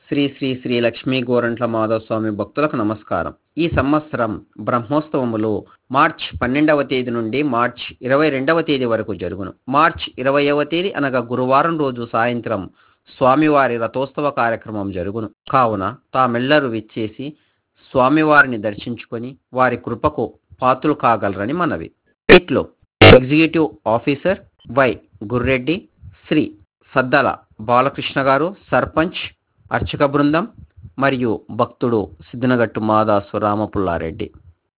శ్రీ శ్రీ శ్రీ లక్ష్మీ గోరంట్ల మాధవ స్వామి భక్తులకు నమస్కారం ఈ సంవత్సరం బ్రహ్మోత్సవములు మార్చ్ పన్నెండవ తేదీ నుండి మార్చ్ ఇరవై రెండవ తేదీ వరకు జరుగును మార్చ్ ఇరవైవ తేదీ అనగా గురువారం రోజు సాయంత్రం స్వామివారి రథోత్సవ కార్యక్రమం జరుగును కావున తామెల్లరూ విచ్చేసి స్వామివారిని దర్శించుకొని వారి కృపకు పాత్రలు కాగలరని మనవి ఇట్లో executive officer Y Gurreddy Shri Saddala Balakrishna గారు సర్పంచ్ అర్చక బృందం మరియు భక్తుడు సిద్ధనగట్టు మాదాసు రామపుల్లారెడ్డి